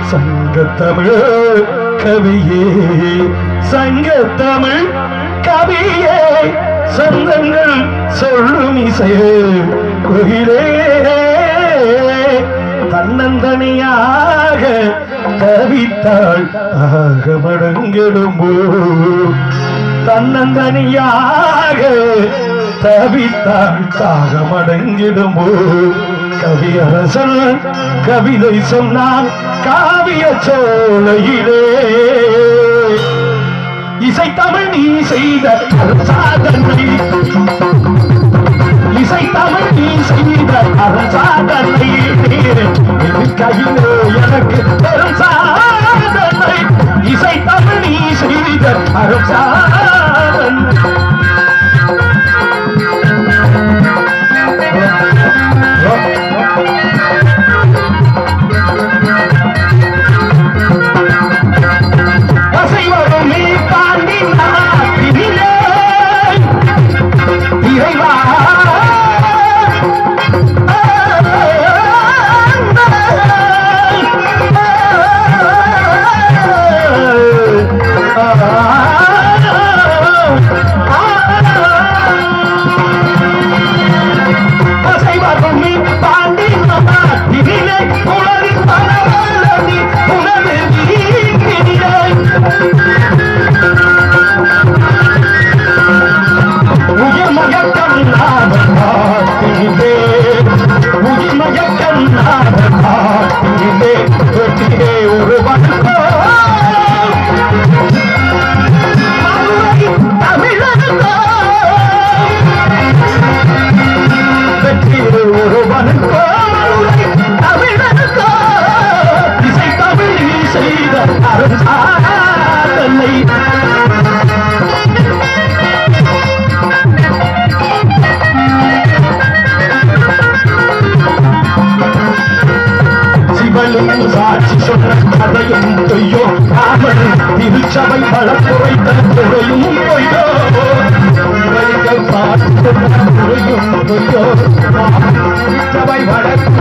சங்கத்தமிழ் கவியே சங்கத்தமிழ் கவியே சந்தங்கள் சொல்லும் இசையே குயிலே தன்னந்தனியாக தவித்தாள் ஆக மடங்கிடும்போ தன்னந்தனியாக தவித்தாள் தாக மடங்கிடும்போ கவியரசன் கவிதை சொன்னான் காவிய சோலையிலே இசை தமிழ் நீ செய்த சாதனை இசை தமிழ் நீ செய்த அரசாதனை கையிலே எனக்கு பெரும் சாதனை இசை தமிழ் நீ செய்த அரசாதனை அசைவரும் நீ தாண்டி நாட்டினிலே இறைவா அசைவரும் நீ தாண்டி நாட்டினிலே உலகின் பலவல்லி உணவு நீக்கினிலே உயிர்மயக்கம் நாதன் காட்டிலே உயிர்மயக்கம் நாதன் காட்டிலே வெற்றியே ஒரு வட்டோ தமிழனுக்கோ வெற்றியே ஒரு வனுக்கோ தமிழனுக்கோ இசை தமிழ் செய்த அரசாதனை சிவலிங்க சாட்சி சொன்ன கதையும் பொய்யோ காவல் திருச்சபை வளர்ப்புரைத்த துறையும் பொய்யோ சிவலிங்க சாட்சி சொன்ன துறையும் பொய்யோ திருச்சபை வளர்ப்பு